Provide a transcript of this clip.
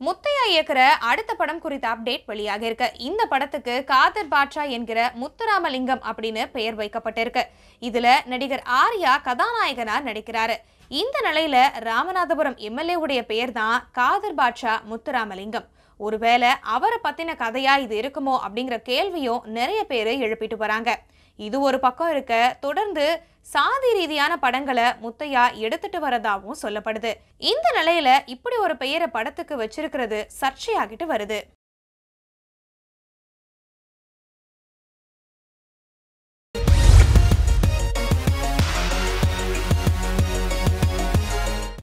முத்தையா இயக்குற அடுத்த படம் குறித்த அப்டேட் வெளியாக இருக்கு இந்த படத்துக்கு காதர் பாட்ஷா என்கிற முத்துராமலிங்கம் அப்படின்னு பெயர் வைக்கப்பட்டிருக்கு இதுல நடிகர் ஆர்யா கதாநாயகனா நடிக்கிறாரு இந்த நிலையில ராமநாதபுரம் எம்எல்ஏ உடைய பெயர் தான் காதர் பாட்ஷா முத்துராமலிங்கம் ஒருவேளை அவரை பத்தின கதையா இது இருக்குமோ அப்படிங்கிற கேள்வியும் நிறைய பேர் எழுப்பிட்டு வராங்க இது ஒரு பக்கம் இருக்க தொடர்ந்து சாதி ரீதியான படங்களை முத்தையா எடுத்துட்டு வரதாவும் சொல்லப்படுது இந்த நிலையில இப்படி ஒரு பெயரை படத்துக்கு வச்சிருக்கிறது சர்ச்சையாகிட்டு வருது